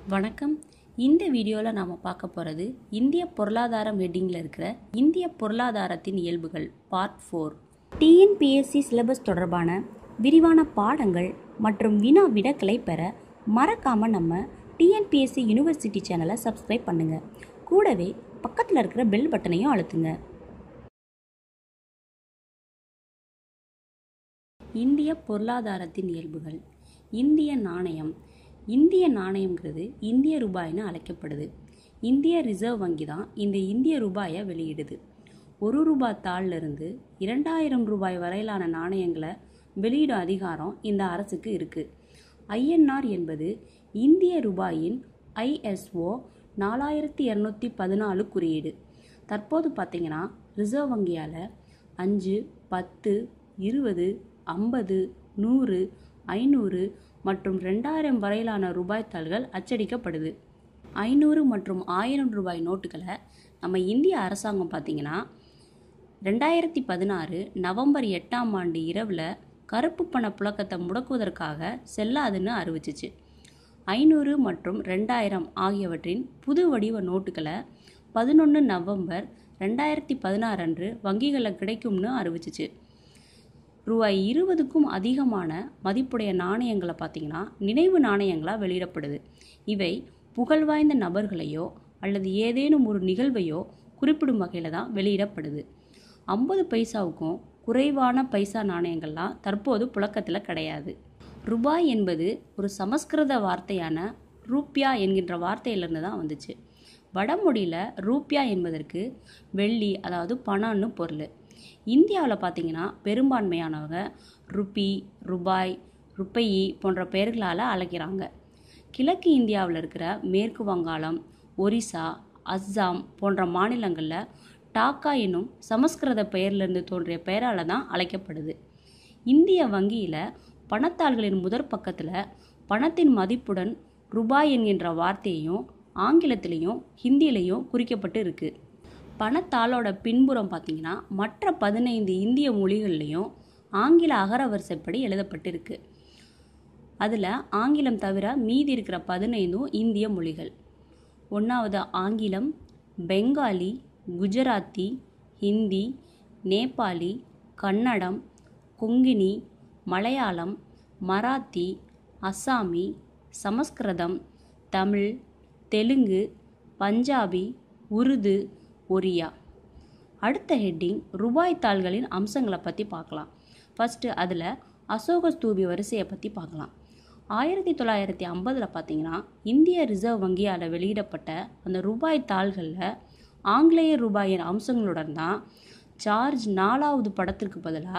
வணக்கம் இந்த வீடியோவில் நாம் பார்க்க போகிறது இந்திய பொருளாதாரம் ஹெட்டிங்கில் இருக்கிற இந்திய பொருளாதாரத்தின் இயல்புகள் பார்ட் ஃபோர் டிஎன்பிஎஸ்சி சிலபஸ் தொடர்பான விரிவான பாடங்கள் மற்றும் வினா விடக்களை பெற மறக்காமல் நம்ம டிஎன்பிஎஸ்சி யூனிவர்சிட்டி சேனலை சப்ஸ்கிரைப் பண்ணுங்கள் கூடவே பக்கத்தில் இருக்கிற பெல் பட்டனையும் அழுத்துங்க இந்திய பொருளாதாரத்தின் இயல்புகள் இந்திய நாணயம் இந்திய நாணயம்ங்கிறது இந்திய ரூபாய்னு அழைக்கப்படுது இந்திய ரிசர்வ் வங்கி தான் இந்த இந்திய ரூபாயை வெளியிடுது ஒரு ரூபாய் தாள்ல இருந்து இரண்டாயிரம் ரூபாய் வரையிலான நாணயங்களை வெளியிடும் அதிகாரம் இந்த அரசுக்கு இருக்குது ஐஎன்ஆர் என்பது இந்திய ரூபாயின் ஐஎஸ்ஓ நாலாயிரத்தி இரநூத்தி பதினாலு குறியீடு தற்போது பார்த்தீங்கன்னா ரிசர்வ் வங்கியால் அஞ்சு பத்து இருபது ஐம்பது நூறு ஐநூறு மற்றும் ரெண்டாயிரம் வரையிலான ரூபாய் தாள்கள் அச்சடிக்கப்படுது ஐநூறு மற்றும் ஆயிரம் ரூபாய் நோட்டுகளை நம்ம இந்திய அரசாங்கம் பார்த்தீங்கன்னா ரெண்டாயிரத்தி பதினாறு நவம்பர் எட்டாம் ஆண்டு இரவில் கருப்பு பண புழக்கத்தை முடக்குவதற்காக செல்லாதுன்னு அறிவிச்சிச்சு ஐநூறு மற்றும் ரெண்டாயிரம் ஆகியவற்றின் புது வடிவ நோட்டுகளை பதினொன்று நவம்பர் ரெண்டாயிரத்தி பதினாறு அன்று வங்கிகளில் கிடைக்கும்னு அறிவிச்சிச்சு ரூபாய் இருபதுக்கும் அதிகமான மதிப்புடைய நாணயங்களை பார்த்தீங்கன்னா நினைவு நாணயங்களாக வெளியிடப்படுது இவை புகழ்வாய்ந்த நபர்களையோ அல்லது ஏதேனும் ஒரு நிகழ்வையோ குறிப்பிடும் வகையில் தான் வெளியிடப்படுது ஐம்பது பைசாவுக்கும் குறைவான பைசா நாணயங்கள்லாம் தற்போது புழக்கத்தில் கிடையாது ரூபாய் என்பது ஒரு சமஸ்கிருத வார்த்தையான ரூப்யா என்கின்ற வார்த்தையிலிருந்து தான் வந்துச்சு வடமொழியில் ரூப்யா என்பதற்கு வெள்ளி அதாவது பணம்னு பொருள் இந்தியாவில் பார்த்தீங்கன்னா பெரும்பான்மையானவங்க ருப்பி ரூபாய் ருப்பையி போன்ற பெயர்களால் அழைக்கிறாங்க கிழக்கு இந்தியாவில் இருக்கிற மேற்கு வங்காளம் ஒரிசா அஸ்ஸாம் போன்ற மாநிலங்களில் டாக்கா என்னும் சமஸ்கிருத பெயர்லேருந்து தோன்றிய பெயரால் தான் அழைக்கப்படுது இந்திய வங்கியில் பணத்தாள்களின் முதற் பக்கத்தில் பணத்தின் மதிப்புடன் ரூபாய் என்கின்ற வார்த்தையையும் ஆங்கிலத்திலையும் ஹிந்திலையும் குறிக்கப்பட்டு இருக்குது பணத்தாளோட பின்புறம் பார்த்தீங்கன்னா மற்ற பதினைந்து இந்திய மொழிகள்லையும் ஆங்கில அகரவரிசைப்படி எழுதப்பட்டிருக்கு அதில் ஆங்கிலம் தவிர மீதி இருக்கிற பதினைந்தும் இந்திய மொழிகள் ஒன்றாவது ஆங்கிலம் பெங்காலி குஜராத்தி ஹிந்தி நேபாளி கன்னடம் கொங்கினி மலையாளம் மராத்தி அஸ்ஸாமி சமஸ்கிருதம் தமிழ் தெலுங்கு பஞ்சாபி உருது ஒரியா அடுத்த ஹெட்டிங் ரூபாய் தாள்களின் அம்சங்களை பற்றி பார்க்கலாம் ஃபஸ்ட்டு அதில் அசோக ஸ்தூபி வரிசையை பற்றி பார்க்கலாம் ஆயிரத்தி தொள்ளாயிரத்தி ஐம்பதில் பார்த்தீங்கன்னா இந்திய ரிசர்வ் வங்கியால் வெளியிடப்பட்ட அந்த ரூபாய் தாள்களில் ஆங்கிலேய ரூபாயின் அம்சங்களுடன் தான் சார்ஜ் நாலாவது படத்திற்கு பதிலாக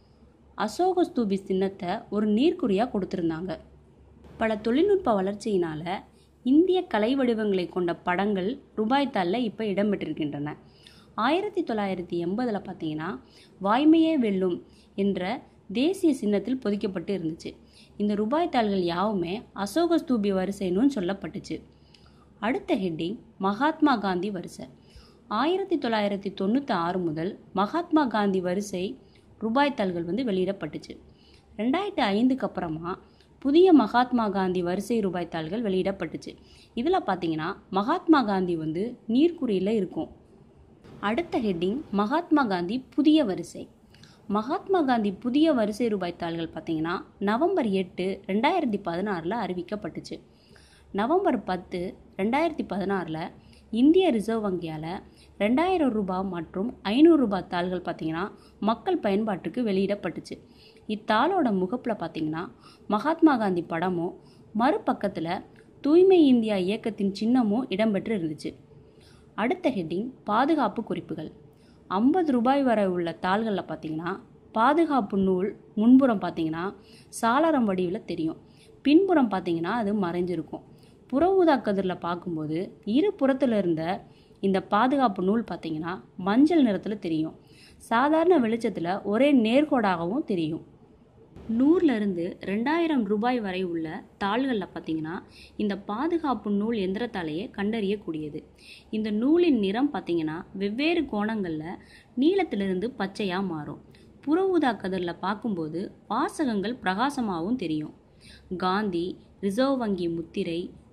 அசோக ஸ்தூபி சின்னத்தை ஒரு நீர்க்குறியாக கொடுத்துருந்தாங்க பல தொழில்நுட்ப வளர்ச்சியினால் இந்திய கலை வடிவங்களை கொண்ட படங்கள் ரூபாய் தாளில் இப்போ இடம்பெற்றிருக்கின்றன ஆயிரத்தி தொள்ளாயிரத்தி எண்பதில் பார்த்தீங்கன்னா வாய்மையே வெல்லும் என்ற தேசிய சின்னத்தில் பொதிக்கப்பட்டு இருந்துச்சு இந்த ரூபாய் தாள்கள் யாவுமே அசோக ஸ்தூபி வரிசைன்னு சொல்லப்பட்டுச்சு அடுத்த ஹெட்டிங் மகாத்மா காந்தி வரிசை ஆயிரத்தி தொள்ளாயிரத்தி தொண்ணூற்றி ஆறு முதல் மகாத்மா காந்தி வரிசை ரூபாய் தாள்கள் வந்து வெளியிடப்பட்டுச்சு ரெண்டாயிரத்தி ஐந்துக்கு அப்புறமா புதிய மகாத்மா காந்தி வரிசை ரூபாய் தாள்கள் வெளியிடப்பட்டுச்சு இதில் பார்த்தீங்கன்னா மகாத்மா காந்தி வந்து நீர்க்குறியில் இருக்கும் அடுத்த ஹெட்டிங் மகாத்மா காந்தி புதிய வரிசை மகாத்மா காந்தி புதிய வரிசை ரூபாய் தாள்கள் பார்த்தீங்கன்னா நவம்பர் எட்டு ரெண்டாயிரத்தி பதினாறில் அறிவிக்கப்பட்டுச்சு நவம்பர் பத்து ரெண்டாயிரத்தி பதினாறில் இந்திய ரிசர்வ் வங்கியால் ரெண்டாயிரம் ரூபாய் மற்றும் ஐநூறு ரூபாய் தாள்கள் பார்த்தீங்கன்னா மக்கள் பயன்பாட்டுக்கு வெளியிடப்பட்டுச்சு இத்தாளோட முகப்பில் பார்த்தீங்கன்னா மகாத்மா காந்தி படமும் மறுபக்கத்தில் தூய்மை இந்தியா இயக்கத்தின் சின்னமும் இடம்பெற்று இருந்துச்சு அடுத்த ஹெட்டிங் பாதுகாப்பு குறிப்புகள் ஐம்பது ரூபாய் வரை உள்ள தாள்களில் பார்த்தீங்கன்னா பாதுகாப்பு நூல் முன்புறம் பார்த்தீங்கன்னா சாளரம் வடிவில் தெரியும் பின்புறம் பார்த்தீங்கன்னா அது மறைஞ்சிருக்கும் புற ஊதா கதிரில் பார்க்கும்போது இரு புறத்தில் இருந்த இந்த பாதுகாப்பு நூல் பார்த்தீங்கன்னா மஞ்சள் நிறத்தில் தெரியும் சாதாரண வெளிச்சத்தில் ஒரே நேர்கோடாகவும் தெரியும் நூறுலேருந்து ரெண்டாயிரம் ரூபாய் வரை உள்ள தாள்களில் பார்த்தீங்கன்னா இந்த பாதுகாப்பு நூல் எந்திரத்தாலேயே கண்டறியக்கூடியது இந்த நூலின் நிறம் பார்த்தீங்கன்னா வெவ்வேறு கோணங்களில் நீளத்திலிருந்து பச்சையாக மாறும் புற ஊதா கதிரில் பார்க்கும்போது வாசகங்கள் பிரகாசமாகவும் தெரியும் காந்தி ரிசர்வ் வங்கி முத்திரை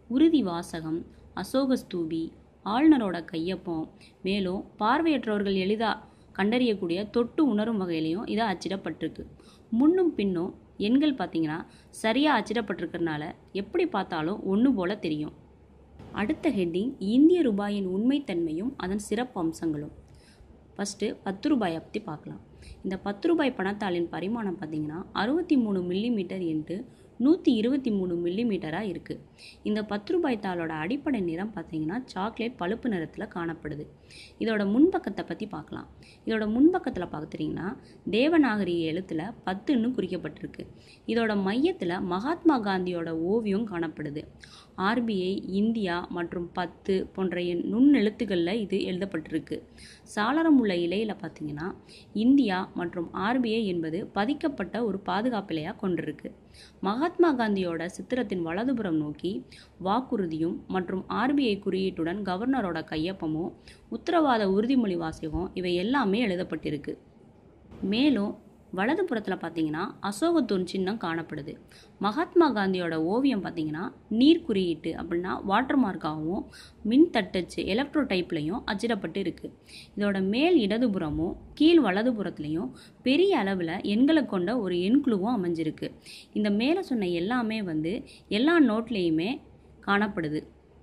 உறுதி வாசகம் அசோக ஸ்தூபி ஆளுநரோட கையொப்பம் மேலும் பார்வையற்றவர்கள் எளிதாக கண்டறியக்கூடிய தொட்டு உணரும் வகையிலையும் இது அச்சிடப்பட்டிருக்கு முன்னும் பின்னும் எண்கள் பார்த்தீங்கன்னா சரியாக அச்சிடப்பட்டிருக்கிறதுனால எப்படி பார்த்தாலும் ஒன்று போல தெரியும் அடுத்த ஹெட்டிங் இந்திய ரூபாயின் உண்மைத்தன்மையும் அதன் சிறப்பு அம்சங்களும் ஃபஸ்ட்டு பத்து ரூபாயை பற்றி பார்க்கலாம் இந்த பத்து ரூபாய் பணத்தாளின் பரிமாணம் பார்த்தீங்கன்னா அறுபத்தி மூணு மில்லிமீட்டர் இன்ட்டு நூற்றி இருபத்தி மூணு மில்லிமீட்டராக இருக்குது இந்த பத்து ரூபாய் தாளோட அடிப்படை நிறம் பார்த்தீங்கன்னா சாக்லேட் பழுப்பு நிறத்தில் காணப்படுது இதோட முன்பக்கத்தை பற்றி பார்க்கலாம் இதோட முன்பக்கத்தில் பார்த்துட்டிங்கன்னா தேவநாகரி எழுத்தில் பத்துன்னு குறிக்கப்பட்டிருக்கு இதோட மையத்தில் மகாத்மா காந்தியோட ஓவியம் காணப்படுது ஆர்பிஐ இந்தியா மற்றும் பத்து போன்ற எண் நுண்ணெழுத்துக்களில் இது எழுதப்பட்டிருக்கு சாளரம் உள்ள இலையில் பார்த்தீங்கன்னா இந்தியா மற்றும் ஆர்பிஐ என்பது பதிக்கப்பட்ட ஒரு பாதுகாப்பிலையாக கொண்டிருக்கு மகாத்மா காந்தியோட சித்திரத்தின் வலதுபுறம் நோக்கி வாக்குறுதியும் மற்றும் ஆர்பிஐ குறியீட்டுடன் கவர்னரோட கையொப்பமும் உத்தரவாத உறுதிமொழி வாசகம் இவை எல்லாமே எழுதப்பட்டிருக்கு மேலும் வலதுபுறத்தில் பார்த்தீங்கன்னா அசோகத்தூண் சின்னம் காணப்படுது மகாத்மா காந்தியோட ஓவியம் பார்த்தீங்கன்னா நீர் குறியீட்டு அப்படின்னா வாட்டர் மார்க்காகவும் மின் தட்டச்சு எலக்ட்ரோ டைப்லையும் அச்சிடப்பட்டு இருக்கு இதோட மேல் இடதுபுறமும் கீழ் வலதுபுறத்துலையும் பெரிய அளவில் எண்களை கொண்ட ஒரு எண்குழுவும் அமைஞ்சிருக்கு இந்த மேலே சொன்ன எல்லாமே வந்து எல்லா நோட்லேயுமே காணப்படுது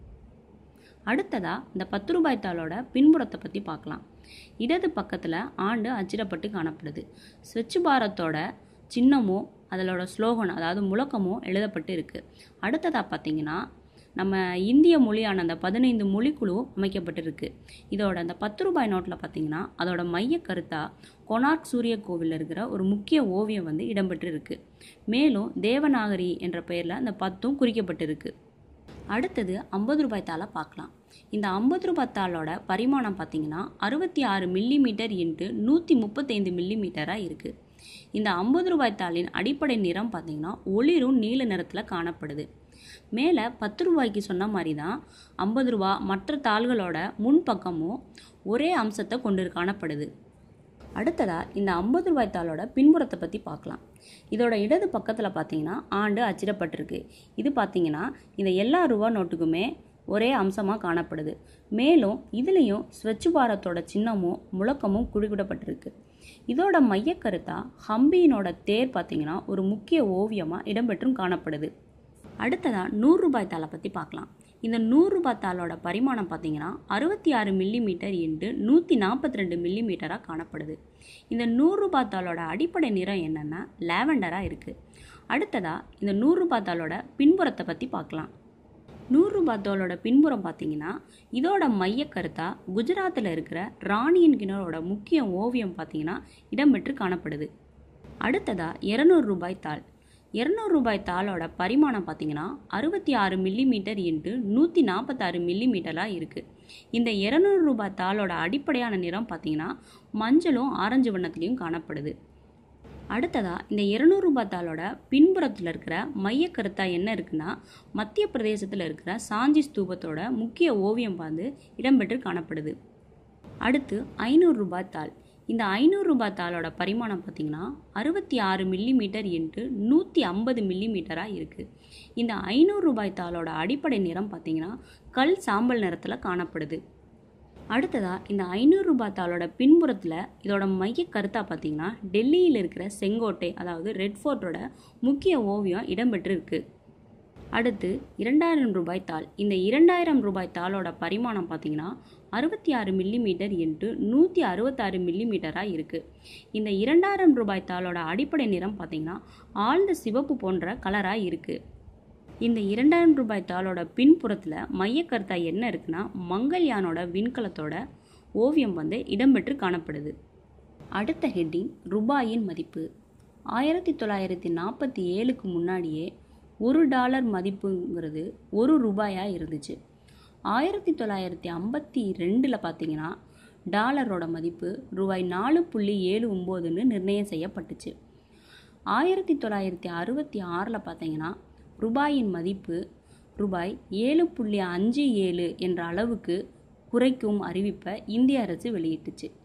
அடுத்ததா இந்த பத்து ரூபாய் தாளோட பின்புறத்தை பற்றி பார்க்கலாம் இடது பக்கத்தில் ஆண்டு அச்சிடப்பட்டு காணப்படுது ஸ்வச் பாரத்தோட சின்னமும் அதனோட ஸ்லோகன் அதாவது முழக்கமும் எழுதப்பட்டு இருக்குது அடுத்ததாக பார்த்தீங்கன்னா நம்ம இந்திய மொழியான அந்த பதினைந்து மொழிக்குழு அமைக்கப்பட்டிருக்கு இதோட அந்த பத்து ரூபாய் நோட்டில் பார்த்தீங்கன்னா அதோட மைய கருத்தா கொனார்க் சூரிய கோவிலில் இருக்கிற ஒரு முக்கிய ஓவியம் வந்து இடம்பெற்றிருக்கு மேலும் தேவநாகரி என்ற பெயரில் அந்த பத்தும் குறிக்கப்பட்டிருக்கு அடுத்தது ஐம்பது ரூபாய் தாளை பார்க்கலாம் இந்த ஐம்பது ரூபாய் தாளோட பரிமாணம் பார்த்தீங்கன்னா அறுபத்தி ஆறு மில்லிமீட்டர் இன்ட்டு நூற்றி முப்பத்தைந்து மில்லிமீட்டராக இருக்குது இந்த ஐம்பது ரூபாய் தாளின் அடிப்படை நிறம் பார்த்தீங்கன்னா ஒளிரும் நீல நிறத்தில் காணப்படுது மேலே பத்து ரூபாய்க்கு சொன்ன மாதிரி தான் ஐம்பது ரூபா மற்ற தாள்களோட முன்பக்கமும் ஒரே அம்சத்தை கொண்டு காணப்படுது அடுத்ததாக இந்த ஐம்பது ரூபாய் தாளோட பின்புறத்தை பற்றி பார்க்கலாம் இதோட இடது பக்கத்தில் பார்த்தீங்கன்னா ஆண்டு அச்சிடப்பட்டிருக்கு இது பார்த்தீங்கன்னா இந்த எல்லா ரூபா நோட்டுக்குமே ஒரே அம்சமாக காணப்படுது மேலும் இதுலேயும் ஸ்வச் பாரத்தோட சின்னமும் முழக்கமும் குறிப்பிடப்பட்டிருக்கு இதோட மையக்கருத்தா ஹம்பியினோட தேர் பார்த்தீங்கன்னா ஒரு முக்கிய ஓவியமாக இடம்பெற்றும் காணப்படுது அடுத்ததாக நூறு ரூபாய் தாளை பற்றி பார்க்கலாம் இந்த நூறு ரூபாய் தாளோட பரிமாணம் பார்த்தீங்கன்னா அறுபத்தி ஆறு மில்லிமீட்டர் இன்ட்டு நூற்றி நாற்பத்தி ரெண்டு மில்லிமீட்டராக காணப்படுது இந்த நூறு ரூபாய் தாளோட அடிப்படை நிறம் என்னென்னா லாவெண்டராக இருக்குது அடுத்ததாக இந்த நூறு ரூபாய் தாளோட பின்புறத்தை பற்றி பார்க்கலாம் நூறு ரூபாய் தாளோட பின்புறம் பார்த்தீங்கன்னா இதோட மைய கருத்தா குஜராத்தில் இருக்கிற ராணியின் கிணறோட முக்கிய ஓவியம் பார்த்தீங்கன்னா இடம்பெற்று காணப்படுது அடுத்ததாக இரநூறு ரூபாய் தாள் இரநூறு ரூபாய் தாளோட பரிமாணம் பார்த்தீங்கன்னா அறுபத்தி ஆறு மில்லிமீட்டர் இன்ட்டு நூற்றி நாற்பத்தாறு மில்லிமீட்டராக இருக்குது இந்த இரநூறு ரூபாய் தாளோட அடிப்படையான நிறம் பார்த்தீங்கன்னா மஞ்சளும் ஆரஞ்சு வண்ணத்துலேயும் காணப்படுது அடுத்ததாக இந்த இருநூறு ரூபாய் தாளோட பின்புறத்தில் இருக்கிற மைய கருத்தா என்ன இருக்குன்னா மத்திய பிரதேசத்தில் இருக்கிற சாஞ்சி ஸ்தூபத்தோட முக்கிய ஓவியம் வந்து இடம்பெற்று காணப்படுது அடுத்து ஐநூறு ரூபாய் தாள் இந்த ஐநூறு ரூபாய் தாளோட பரிமாணம் பார்த்தீங்கன்னா அறுபத்தி ஆறு மில்லிமீட்டர் இன்ட்டு நூற்றி ஐம்பது மில்லிமீட்டராக இருக்குது இந்த ஐநூறு ரூபாய் தாளோட அடிப்படை நிறம் பார்த்தீங்கன்னா கல் சாம்பல் நிறத்தில் காணப்படுது அடுத்ததாக இந்த ஐநூறு ரூபாய் தாளோட பின்புறத்தில் இதோட மைய கருத்தாக பார்த்தீங்கன்னா டெல்லியில் இருக்கிற செங்கோட்டை அதாவது ரெட் ஃபோர்ட்டோட முக்கிய ஓவியம் இடம்பெற்று இருக்கு அடுத்து இரண்டாயிரம் ரூபாய் தாள் இந்த இரண்டாயிரம் ரூபாய் தாளோட பரிமாணம் பார்த்தீங்கன்னா அறுபத்தி ஆறு மில்லிமீட்டர் இன்ட்டு நூற்றி அறுபத்தாறு மில்லிமீட்டராக இருக்குது இந்த இரண்டாயிரம் ரூபாய் தாளோட அடிப்படை நிறம் பார்த்தீங்கன்னா ஆழ்ந்த சிவப்பு போன்ற கலராக இருக்குது இந்த இரண்டாயிரம் ரூபாய் தாளோட பின்புறத்தில் மையக்கருத்தா என்ன இருக்குன்னா மங்கள்யானோட விண்கலத்தோட ஓவியம் வந்து இடம்பெற்று காணப்படுது அடுத்த ஹெட்டிங் ரூபாயின் மதிப்பு ஆயிரத்தி தொள்ளாயிரத்தி நாற்பத்தி ஏழுக்கு முன்னாடியே ஒரு டாலர் மதிப்புங்கிறது ஒரு ரூபாயாக இருந்துச்சு ஆயிரத்தி தொள்ளாயிரத்தி ஐம்பத்தி ரெண்டில் பார்த்தீங்கன்னா டாலரோட மதிப்பு ரூபாய் நாலு புள்ளி ஏழு ஒம்போதுன்னு நிர்ணயம் செய்யப்பட்டுச்சு ஆயிரத்தி தொள்ளாயிரத்தி அறுபத்தி ஆறில் பார்த்தீங்கன்னா ரூபாயின் மதிப்பு ரூபாய் ஏழு புள்ளி அஞ்சு ஏழு என்ற அளவுக்கு குறைக்கும் அறிவிப்பை இந்திய அரசு வெளியிட்டுச்சு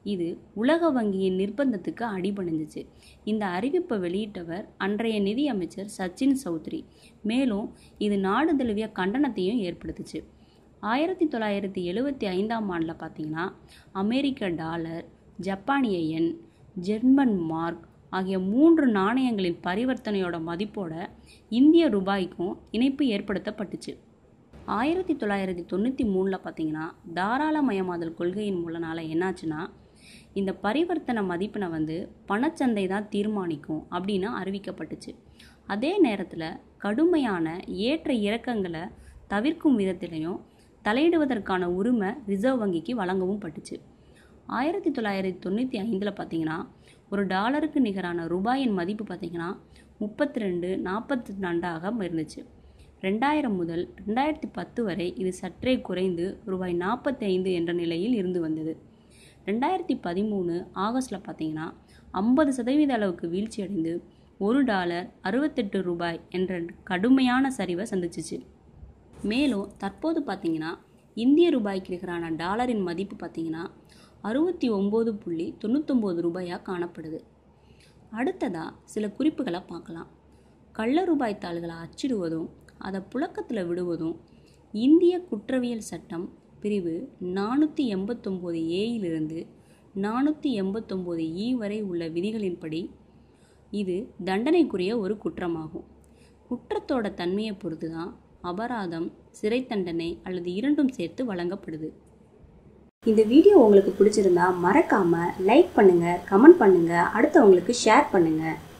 இது உலக வங்கியின் நிர்பந்தத்துக்கு அடிபணிஞ்சிச்சு இந்த அறிவிப்பை வெளியிட்டவர் அன்றைய நிதியமைச்சர் சச்சின் சௌத்ரி மேலும் இது நாடு தழுவிய கண்டனத்தையும் ஏற்படுத்துச்சு ஆயிரத்தி தொள்ளாயிரத்தி எழுவத்தி ஐந்தாம் ஆண்டில் பார்த்தீங்கன்னா அமெரிக்க டாலர் ஜப்பானிய எண் ஜெர்மன் மார்க் ஆகிய மூன்று நாணயங்களின் பரிவர்த்தனையோட மதிப்போட இந்திய ரூபாய்க்கும் இணைப்பு ஏற்படுத்தப்பட்டுச்சு ஆயிரத்தி தொள்ளாயிரத்தி தொண்ணூற்றி மூணில் பார்த்தீங்கன்னா தாராளமயமாதல் கொள்கையின் மூலனால என்னாச்சுன்னா இந்த பரிவர்த்தனை மதிப்பினை வந்து பணச்சந்தை தான் தீர்மானிக்கும் அப்படின்னு அறிவிக்கப்பட்டுச்சு அதே நேரத்தில் கடுமையான ஏற்ற இறக்கங்களை தவிர்க்கும் விதத்திலையும் தலையிடுவதற்கான உரிமை ரிசர்வ் வங்கிக்கு வழங்கவும் பட்டுச்சு ஆயிரத்தி தொள்ளாயிரத்தி தொண்ணூற்றி ஐந்தில் பார்த்தீங்கன்னா ஒரு டாலருக்கு நிகரான ரூபாயின் மதிப்பு பார்த்தீங்கன்னா முப்பத்தி ரெண்டு நாற்பத்தி ரெண்டாக இருந்துச்சு ரெண்டாயிரம் முதல் ரெண்டாயிரத்தி பத்து வரை இது சற்றே குறைந்து ரூபாய் நாற்பத்தி ஐந்து என்ற நிலையில் இருந்து வந்தது ரெண்டாயிரத்தி பதிமூணு ஆகஸ்டில் பார்த்தீங்கன்னா ஐம்பது சதவீத அளவுக்கு வீழ்ச்சி அடைந்து ஒரு டாலர் அறுபத்தெட்டு ரூபாய் என்ற கடுமையான சரிவை சந்திச்சிச்சு மேலும் தற்போது பார்த்தீங்கன்னா இந்திய ரூபாய்க்கு நிகரான டாலரின் மதிப்பு பார்த்தீங்கன்னா அறுபத்தி ஒம்பது புள்ளி தொண்ணூத்தொம்பது ரூபாயாக காணப்படுது அடுத்ததாக சில குறிப்புகளை பார்க்கலாம் கள்ள ரூபாய் தாள்களை அச்சிடுவதும் அதை புழக்கத்தில் விடுவதும் இந்திய குற்றவியல் சட்டம் பிரிவு நானூற்றி எண்பத்தொம்போது ஏயிலிருந்து நானூற்றி எண்பத்தொம்போது இ வரை உள்ள விதிகளின்படி இது தண்டனைக்குரிய ஒரு குற்றமாகும் குற்றத்தோட தன்மையை பொறுத்து தான் அபராதம் சிறை தண்டனை அல்லது இரண்டும் சேர்த்து வழங்கப்படுது இந்த வீடியோ உங்களுக்கு பிடிச்சிருந்தா மறக்காம லைக் பண்ணுங்க கமெண்ட் பண்ணுங்க அடுத்தவங்களுக்கு ஷேர் பண்ணுங்க